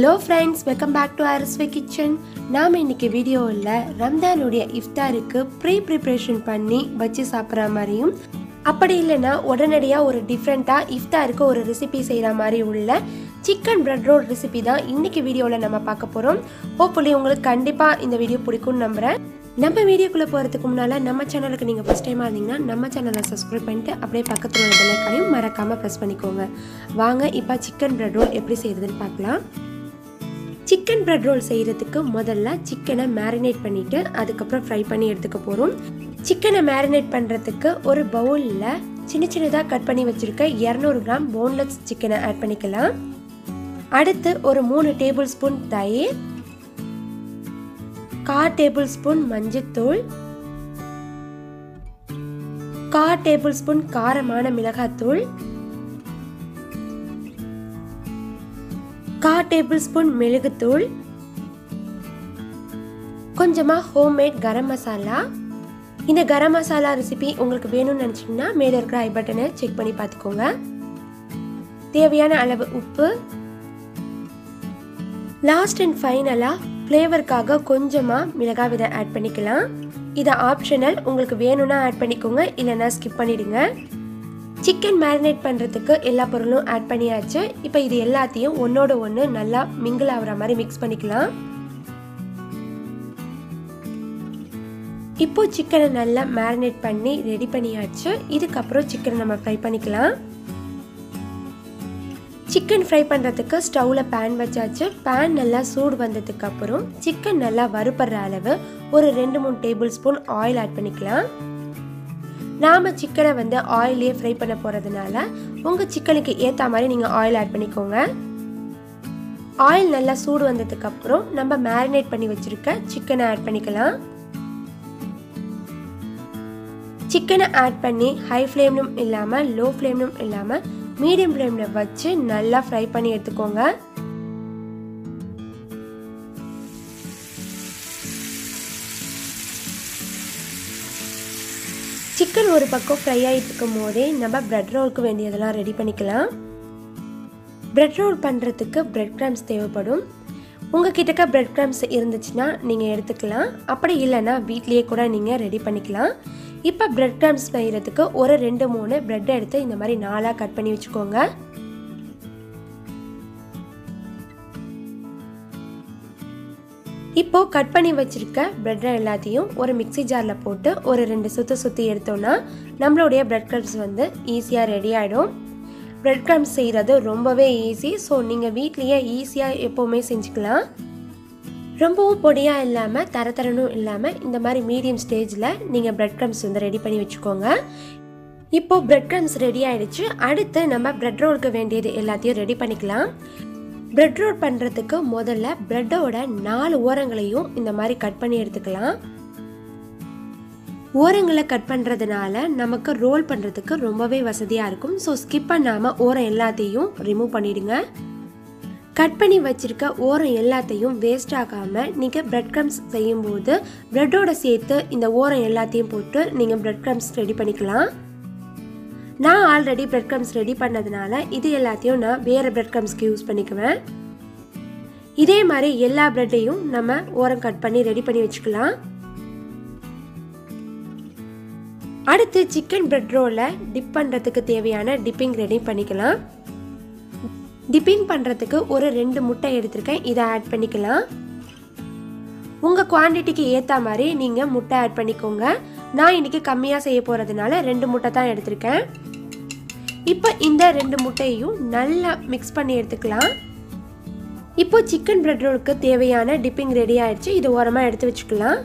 hello friends welcome back to அரஸ்வே kitchen நாம் இன்னைக்கு வீடியோவில் ரம்தானுடைய இஃப்தாருக்கு ப்ரீ ப்ரிப்ரேஷன் பண்ணி வச்சு சாப்பிட்ற மாதிரியும் அப்படி இல்லைன்னா உடனடியாக ஒரு டிஃப்ரெண்ட்டாக இஃப்தாருக்கு ஒரு ரெசிபி செய்கிற மாதிரி உள்ள சிக்கன் பிரெட் ரோல் ரெசிபி தான் இன்னைக்கு வீடியோவில் நம்ம பார்க்க போகிறோம் ஹோப்ஃபுல்லி உங்களுக்கு கண்டிப்பாக இந்த வீடியோ பிடிக்கும்னு நம்புகிறேன் நம்ம வீடியோக்குள்ளே போகிறதுக்கு முன்னால் நம்ம சேனலுக்கு நீங்கள் ஃபஸ்ட் டைமாக இருந்தீங்கன்னா நம்ம சேனலை சப்ஸ்கிரைப் பண்ணிட்டு அப்படியே பக்கத்தில் உள்ள பெல்லைக்கானையும் மறக்காமல் ப்ரெஸ் பண்ணிக்கோங்க வாங்க இப்போ சிக்கன் பிரெட் ரோல் எப்படி செய்கிறதுன்னு பார்க்கலாம் சிக்கன் பிரெட் ரோல் செய்கிறதுக்கு முதல்ல சிக்கனை மேரினேட் பண்ணிவிட்டு அதுக்கப்புறம் ஃப்ரை பண்ணி எடுத்துக்க போகிறோம் சிக்கனை மேரினேட் பண்ணுறதுக்கு ஒரு பவுலில் சின்ன சின்னதாக கட் பண்ணி வச்சுருக்க இரநூறு கிராம் போன்லெஸ் சிக்கனை ஆட் பண்ணிக்கலாம் அடுத்து ஒரு மூணு டேபிள் ஸ்பூன் தயிர் கா டேபிள் ஸ்பூன் மஞ்சத்தூள் கா டேபிள் ஸ்பூன் காரமான மிளகாத்தூள் கா டேபிள் ஸ்பூன் மிளகுத்தூள் கொஞ்சமாக ஹோம்மேட் கரம் மசாலா இந்த கரம் மசாலா ரெசிபி உங்களுக்கு வேணும்னு நினச்சிங்கன்னா மேலே இருக்கிற ஐ பட்டனை செக் பண்ணி பார்த்துக்கோங்க தேவையான அளவு உப்பு லாஸ்ட் அண்ட் ஃபைனலாக ஃப்ளேவருக்காக கொஞ்சமாக மிளகாய் விதை ஆட் பண்ணிக்கலாம் இது ஆப்ஷனல் உங்களுக்கு வேணும்னா ஆட் பண்ணிக்கோங்க இல்லைன்னா ஸ்கிப் பண்ணிடுங்க சிக்கன் மேரினேட் பண்ணுறதுக்கு எல்லா பொருளும் ஆட் பண்ணியாச்சு இப்போ இது எல்லாத்தையும் ஒன்றோட ஒன்று நல்லா மிங்கிள் ஆகிற மாதிரி மிக்ஸ் பண்ணிக்கலாம் இப்போ சிக்கனை நல்லா மேரினேட் பண்ணி ரெடி பண்ணியாச்சு இதுக்கப்புறம் சிக்கனை நம்ம ஃப்ரை பண்ணிக்கலாம் சிக்கன் ஃப்ரை பண்ணுறதுக்கு ஸ்டவ்வில் பேன் வச்சாச்சு பேன் நல்லா சூடு வந்ததுக்கு அப்புறம் சிக்கன் நல்லா வறுப்படுற அளவு ஒரு ரெண்டு மூணு டேபிள் ஸ்பூன் ஆயில் ஆட் பண்ணிக்கலாம் நாம் சிக்கனை வந்து ஆயிலே ஃப்ரை பண்ண போகிறதுனால உங்கள் சிக்கனுக்கு ஏற்ற மாதிரி நீங்கள் ஆயில் ஆட் பண்ணிக்கோங்க ஆயில் நல்லா சூடு வந்ததுக்கப்புறம் நம்ம மேரினேட் பண்ணி வச்சுருக்க சிக்கனை ஆட் பண்ணிக்கலாம் சிக்கனை ஆட் பண்ணி ஹை ஃப்ளேம்லும் இல்லாமல் லோ ஃப்ளேம்லும் இல்லாமல் மீடியம் ஃப்ளேமில் வச்சு நல்லா ஃப்ரை பண்ணி எடுத்துக்கோங்க சிக்கன் ஒரு பக்கம் ஃப்ரை ஆகிட்டு இருக்கும் போதே நம்ம பிரெட் ரோலுக்கு வேண்டியதெல்லாம் ரெடி பண்ணிக்கலாம் பிரெட் ரோல் பண்ணுறதுக்கு பிரெட் கிராம்ஸ் தேவைப்படும் உங்கள் கிட்டக்க பிரெட் கிராம்ஸ் இருந்துச்சுன்னா நீங்கள் எடுத்துக்கலாம் அப்படி இல்லைன்னா வீட்லேயே கூட நீங்கள் ரெடி பண்ணிக்கலாம் இப்போ பிரெட் கிராம்ஸ் செய்கிறதுக்கு ஒரு ரெண்டு மூணு பிரெட் எடுத்து இந்த மாதிரி நாலாக கட் பண்ணி வச்சுக்கோங்க இப்போ கட் பண்ணி வச்சிருக்க பிரெட் எல்லாத்தையும் ஒரு மிக்சி ஜாரில் போட்டு ஒரு ரெண்டு சுற்று சுற்றி எடுத்தோம்னா நம்மளுடைய பிரெட் கிரம்ஸ் வந்து ஈஸியாக ரெடி ஆகிடும் பிரெட் கிரம்ஸ் செய்கிறது ரொம்பவே ஈஸி ஸோ நீங்கள் வீட்லேயே ஈஸியாக எப்போவுமே செஞ்சுக்கலாம் ரொம்பவும் பொடியாக இல்லாமல் தரத்தரனும் இல்லாமல் இந்த மாதிரி மீடியம் ஸ்டேஜில் நீங்கள் பிரெட் கிரம்ஸ் வந்து ரெடி பண்ணி வச்சுக்கோங்க இப்போ பிரெட் கிரம்ஸ் ரெடி ஆயிடுச்சு அடுத்து நம்ம பிரெட் ரோலுக்கு வேண்டியது எல்லாத்தையும் ரெடி பண்ணிக்கலாம் பிரெட் ரோல் பண்ணுறதுக்கு முதல்ல பிரெட்டோட நாலு ஓரங்களையும் இந்த மாதிரி கட் பண்ணி எடுத்துக்கலாம் ஓரங்களை கட் பண்ணுறதுனால நமக்கு ரோல் பண்ணுறதுக்கு ரொம்பவே வசதியாக இருக்கும் ஸோ ஸ்கிப் பண்ணாமல் ஓரம் எல்லாத்தையும் ரிமூவ் பண்ணிடுங்க கட் பண்ணி வச்சுருக்க ஓரம் எல்லாத்தையும் வேஸ்ட் ஆகாமல் நீங்கள் பிரெட் க்ரம்ஸ் செய்யும்போது ப்ரெட்டோட சேர்த்து இந்த ஓரம் எல்லாத்தையும் போட்டு நீங்கள் பிரெட் க்ரம்ஸ் ரெடி பண்ணிக்கலாம் நான் ஆல்ரெடி பிரெட் க்ரம்ஸ் ரெடி பண்ணதுனால இது எல்லாத்தையும் நான் வேறு பிரெட் க்ரம்ஸ்க்கு யூஸ் பண்ணிக்குவேன் இதே மாதிரி எல்லா பிரெட்டையும் நம்ம ஓரம் கட் பண்ணி ரெடி பண்ணி வச்சுக்கலாம் அடுத்து சிக்கன் பிரெட் ரோலை டிப் பண்ணுறதுக்கு தேவையான டிப்பிங் ரெடி பண்ணிக்கலாம் டிப்பிங் பண்ணுறதுக்கு ஒரு ரெண்டு முட்டை எடுத்திருக்கேன் இதை ஆட் பண்ணிக்கலாம் உங்கள் குவான்டிட்டிக்கு ஏற்ற மாதிரி நீங்கள் முட்டை ஆட் பண்ணிக்கோங்க நான் இன்றைக்கி கம்மியாக செய்ய போகிறதுனால ரெண்டு முட்டை தான் எடுத்திருக்கேன் இப்போ இந்த ரெண்டு முட்டையையும் நல்லா மிக்ஸ் பண்ணி எடுத்துக்கலாம் இப்போ சிக்கன் பிரெட் ரோலுக்கு தேவையான டிப்பிங் ரெடி ஆயிடுச்சு இது ஓரமாக எடுத்து வச்சுக்கலாம்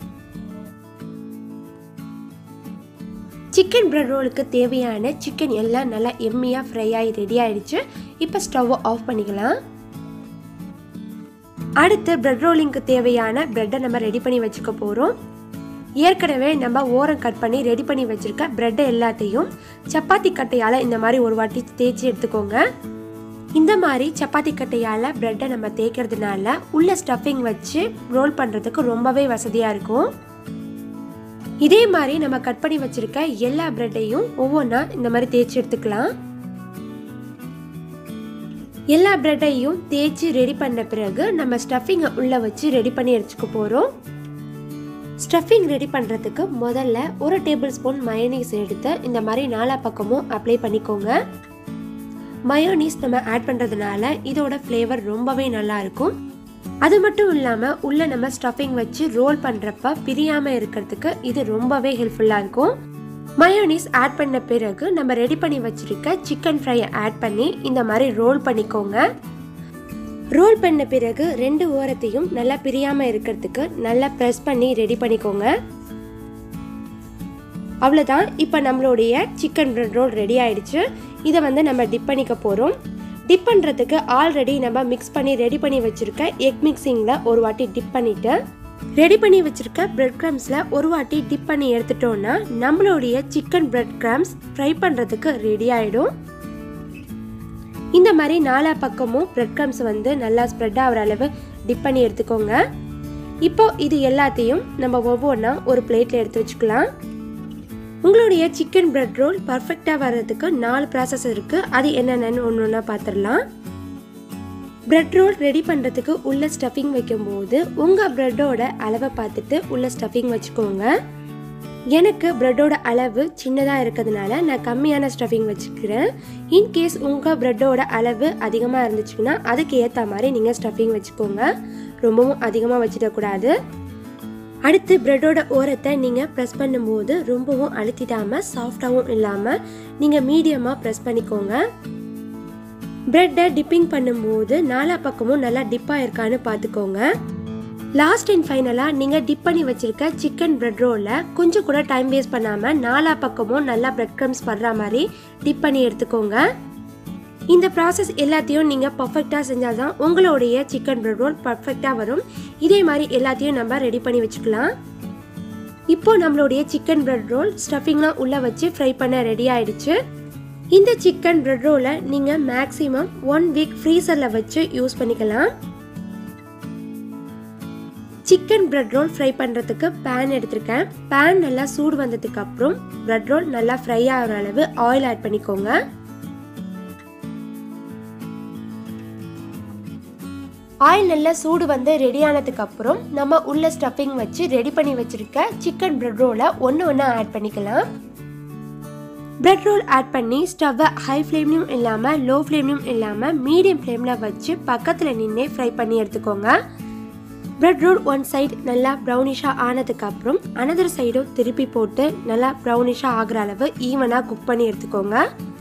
சிக்கன் பிரெட் ரோலுக்கு தேவையான சிக்கன் எல்லாம் நல்லா எம்மியாக ஃப்ரை ஆகி ரெடி ஆயிடுச்சு இப்போ ஸ்டவ்வை ஆஃப் பண்ணிக்கலாம் அடுத்து பிரெட் ரோலிங்க்கு தேவையான ப்ரெட்டை நம்ம ரெடி பண்ணி வச்சுக்க போகிறோம் ஏற்கனவே நம்ம ஓரம் கட் பண்ணி ரெடி பண்ணி வச்சுருக்க ப்ரெட்டை எல்லாத்தையும் சப்பாத்தி கட்டையால் இந்த மாதிரி ஒரு வாட்டி தேய்ச்சி எடுத்துக்கோங்க இந்த மாதிரி சப்பாத்தி கட்டையால் ப்ரெட்டை நம்ம தேய்க்கிறதுனால உள்ள ஸ்டஃபிங் வச்சு ரோல் பண்ணுறதுக்கு ரொம்பவே வசதியாக இருக்கும் இதே மாதிரி நம்ம கட் பண்ணி வச்சுருக்க எல்லா ப்ரெட்டையும் ஒவ்வொன்றா இந்த மாதிரி தேய்ச்சி எடுத்துக்கலாம் எல்லா ப்ரெட்டையும் தேய்ச்சி ரெடி பண்ண பிறகு நம்ம ஸ்டஃபிங்கை உள்ளே வச்சு ரெடி பண்ணி எடுத்துக்க போகிறோம் ஸ்டஃபிங் ரெடி பண்ணுறதுக்கு முதல்ல ஒரு டேபிள் ஸ்பூன் மயோனீஸ் எடுத்து இந்த மாதிரி நாலா பக்கமும் அப்ளை பண்ணிக்கோங்க மயோனீஸ் நம்ம ஆட் பண்ணுறதுனால இதோட ஃப்ளேவர் ரொம்பவே நல்லா இருக்கும் அது மட்டும் இல்லாமல் உள்ளே நம்ம ஸ்டஃபிங் வச்சு ரோல் பண்ணுறப்ப பிரியாமல் இருக்கிறதுக்கு இது ரொம்பவே ஹெல்ப்ஃபுல்லாக இருக்கும் மயோனீஸ் ஆட் பண்ண பிறகு நம்ம ரெடி பண்ணி வச்சிருக்க சிக்கன் ஃப்ரையை ஆட் பண்ணி இந்த மாதிரி ரோல் பண்ணிக்கோங்க ரோல் பண்ண பிறகு ரெண்டு ஓரத்தையும் நல்லா பிரியாமல் இருக்கிறதுக்கு நல்லா ப்ரெஸ் பண்ணி ரெடி பண்ணிக்கோங்க அவ்வளோதான் இப்போ நம்மளுடைய சிக்கன் பிரெட் ரோல் ரெடி ஆயிடுச்சு இதை வந்து நம்ம டிப் பண்ணிக்க போகிறோம் டிப் பண்ணுறதுக்கு ஆல்ரெடி நம்ம மிக்ஸ் பண்ணி ரெடி பண்ணி வச்சுருக்க எக் மிக்சிங்கில் ஒரு வாட்டி டிப் பண்ணிவிட்டு ரெடி பண்ணி வச்சுருக்க பிரெட் க்ரம்ஸில் ஒரு வாட்டி டிப் பண்ணி எடுத்துட்டோன்னா நம்மளுடைய சிக்கன் பிரெட் க்ரம்ஸ் ஃப்ரை பண்ணுறதுக்கு ரெடி ஆகிடும் இந்த மாதிரி நாலா பக்கமும் பிரெட் க்ரம்ஸ் வந்து நல்லா ஸ்ப்ரெட் ஆகிற அளவு டிப் பண்ணி எடுத்துக்கோங்க இப்போ இது எல்லாத்தையும் நம்ம ஒவ்வொன்றா ஒரு பிளேட்டில் எடுத்து வச்சுக்கலாம் உங்களுடைய சிக்கன் பிரெட் ரோல் பர்ஃபெக்டாக வர்றதுக்கு நாலு ப்ராசஸ் இருக்குது அது என்னென்னு ஒன்று ஒன்றா பார்த்துடலாம் பிரெட் ரோல் ரெடி பண்ணுறதுக்கு உள்ள ஸ்டஃபிங் வைக்கும்போது உங்கள் ப்ரெட்டோட அளவை பார்த்துட்டு உள்ள ஸ்டஃபிங் வச்சுக்கோங்க எனக்கு ப்ரெட்டோட அளவு சின்னதாக இருக்கிறதுனால நான் கம்மியான ஸ்டஃபிங் வச்சுக்கிறேன் இன்கேஸ் உங்கள் ப்ரெட்டோட அளவு அதிகமாக இருந்துச்சுன்னா அதுக்கு ஏற்ற மாதிரி நீங்கள் ஸ்டஃபிங் வச்சுக்கோங்க ரொம்பவும் அதிகமாக வச்சிடக்கூடாது அடுத்து ப்ரெட்டோட ஓரத்தை நீங்கள் ப்ரெஸ் பண்ணும்போது ரொம்பவும் அழுத்திடாமல் சாஃப்டாகவும் இல்லாமல் நீங்கள் மீடியமாக ப்ரெஸ் பண்ணிக்கோங்க ப்ரெட்டை டிப்பிங் பண்ணும்போது நாலா பக்கமும் நல்லா டிப்பாக இருக்கான்னு பார்த்துக்கோங்க லாஸ்ட் அண்ட் ஃபைனலாக நீங்கள் டிப் பண்ணி வச்சுருக்க சிக்கன் ப்ரெட் ரோலில் கொஞ்சம் கூட டைம் வேஸ்ட் பண்ணாமல் நாலா பக்கமும் நல்லா ப்ரெட் க்ரம்ஸ் படுற மாதிரி டிப் பண்ணி எடுத்துக்கோங்க இந்த ப்ராசஸ் எல்லாத்தையும் நீங்கள் பர்ஃபெக்டாக செஞ்சால் தான் உங்களுடைய சிக்கன் ப்ரெட் ரோல் பர்ஃபெக்டாக வரும் இதே மாதிரி எல்லாத்தையும் நம்ம ரெடி பண்ணி வச்சுக்கலாம் இப்போ நம்மளுடைய சிக்கன் ப்ரெட் ரோல் ஸ்டஃபிங்லாம் உள்ளே வச்சு ஃப்ரை பண்ண ரெடி ஆயிடுச்சு இந்த சிக்கன் ப்ரெட் ரோலை நீங்கள் மேக்ஸிமம் ஒன் வீக் ஃப்ரீசரில் வச்சு யூஸ் பண்ணிக்கலாம் சிக்கன் பிரெட் ரோல் ஃப்ரை பண்ணுறதுக்கு பேன் எடுத்திருக்கேன் பேன் நல்லா சூடு வந்ததுக்கு அப்புறம் பிரெட் ரோல் நல்லா ஃப்ரை ஆகிற அளவு ஆயில் ஆட் பண்ணிக்கோங்க ஆயில் நல்லா சூடு வந்து ரெடி ஆனதுக்கு அப்புறம் நம்ம உள்ள ஸ்டஃபிங் வச்சு ரெடி பண்ணி வச்சிருக்க சிக்கன் பிரெட் ரோலை ஒன்று ஒன்று ஆட் பண்ணிக்கலாம் பிரெட் ரோல் ஆட் பண்ணி ஸ்டவ்வை ஹை ஃப்ளேம்லையும் இல்லாமல் லோ ஃப்ளேம்லையும் இல்லாமல் மீடியம் ஃப்ளேமில் வச்சு பக்கத்தில் நின்று ஃப்ரை பண்ணி எடுத்துக்கோங்க பிரெட் ரோல் ஒன் சைடு நல்லா ப்ரௌனிஷாக ஆனதுக்கு அப்புறம் அனதர் சைடும் திருப்பி போட்டு நல்லா ப்ரௌனிஷாக ஆகிற அளவு ஈவனாக குக் பண்ணி எடுத்துக்கோங்க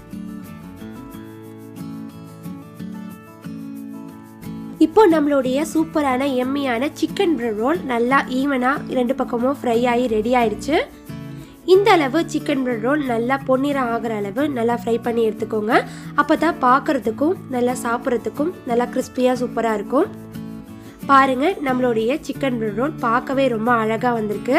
இப்போ நம்மளுடைய சூப்பரான எம்மியான சிக்கன் பிரெட் ரோல் நல்லா ஈவனாக ரெண்டு பக்கமும் ஃப்ரை ஆகி ரெடி ஆயிடுச்சு இந்த அளவு சிக்கன் பிரெட் ரோல் நல்லா பொன்னிறம் ஆகிற அளவு நல்லா ஃப்ரை பண்ணி எடுத்துக்கோங்க அப்போ தான் பார்க்குறதுக்கும் நல்லா சாப்பிட்றதுக்கும் நல்லா கிறிஸ்பியாக சூப்பராக இருக்கும் பாருங்க நம்மளுடைய சிக்கன் பிரெட் ரோல் பார்க்கவே ரொம்ப அழகாக வந்திருக்கு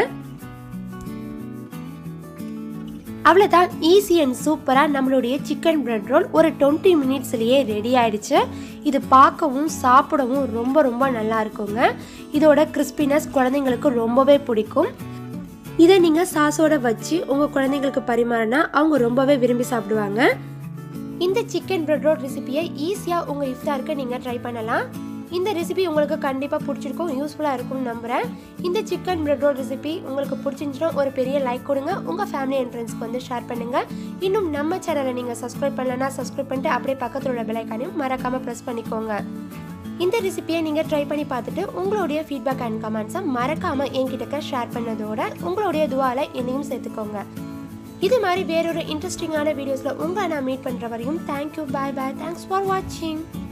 அவ்வளோதான் ஈஸி அண்ட் சூப்பராக நம்மளுடைய சிக்கன் பிரெட் ரோல் ஒரு டுவெண்ட்டி மினிட்ஸ்லேயே ரெடி ஆயிடுச்சு இது பார்க்கவும் சாப்பிடவும் ரொம்ப ரொம்ப நல்லா இருக்குங்க இதோட கிறிஸ்பினஸ் குழந்தைங்களுக்கு ரொம்பவே பிடிக்கும் இதை நீங்கள் சாஸோட வச்சு உங்கள் குழந்தைங்களுக்கு பரிமாறினா அவங்க ரொம்பவே விரும்பி சாப்பிடுவாங்க இந்த சிக்கன் பிரெட் ரோல் ரெசிபியை ஈஸியாக உங்கள் இஃப்தாருக்கு நீங்கள் ட்ரை பண்ணலாம் இந்த ரெசிபி உங்களுக்கு கண்டிப்பாக பிடிச்சிருக்கும் யூஸ்ஃபுல்லாக இருக்கும்னு நம்புகிறேன் இந்த சிக்கன் பிரெட் ரோல் ரெசிபி உங்களுக்கு பிடிச்சிருந்துச்சுன்னா ஒரு பெரிய லைக் கொடுங்க உங்கள் ஃபேமிலி அண்ட் ஃப்ரெண்ட்ஸ்க்கு வந்து ஷேர் பண்ணுங்கள் இன்னும் நம்ம சேனலை நீங்கள் சப்ஸ்கிரைப் பண்ணலன்னா சப்ஸ்கிரைப் பண்ணிட்டு அப்படியே பக்கத்தில் உள்ள பெலைக்கானையும் மறக்காமல் ப்ரெஸ் பண்ணிக்கோங்க இந்த ரெசிபியை நீங்கள் ட்ரை பண்ணி பார்த்துட்டு உங்களுடைய ஃபீட்பேக் அண்ட் கமெண்ட்ஸை மறக்காமல் என்கிட்ட ஷேர் பண்ணதோட உங்களுடைய துவால என்னையும் சேர்த்துக்கோங்க இது மாதிரி வேறொரு இன்ட்ரெஸ்டிங்கான வீடியோஸில் உங்களை நான் மீட் பண்ணுற வரையும் thank you bye bye thanks for வாட்சிங்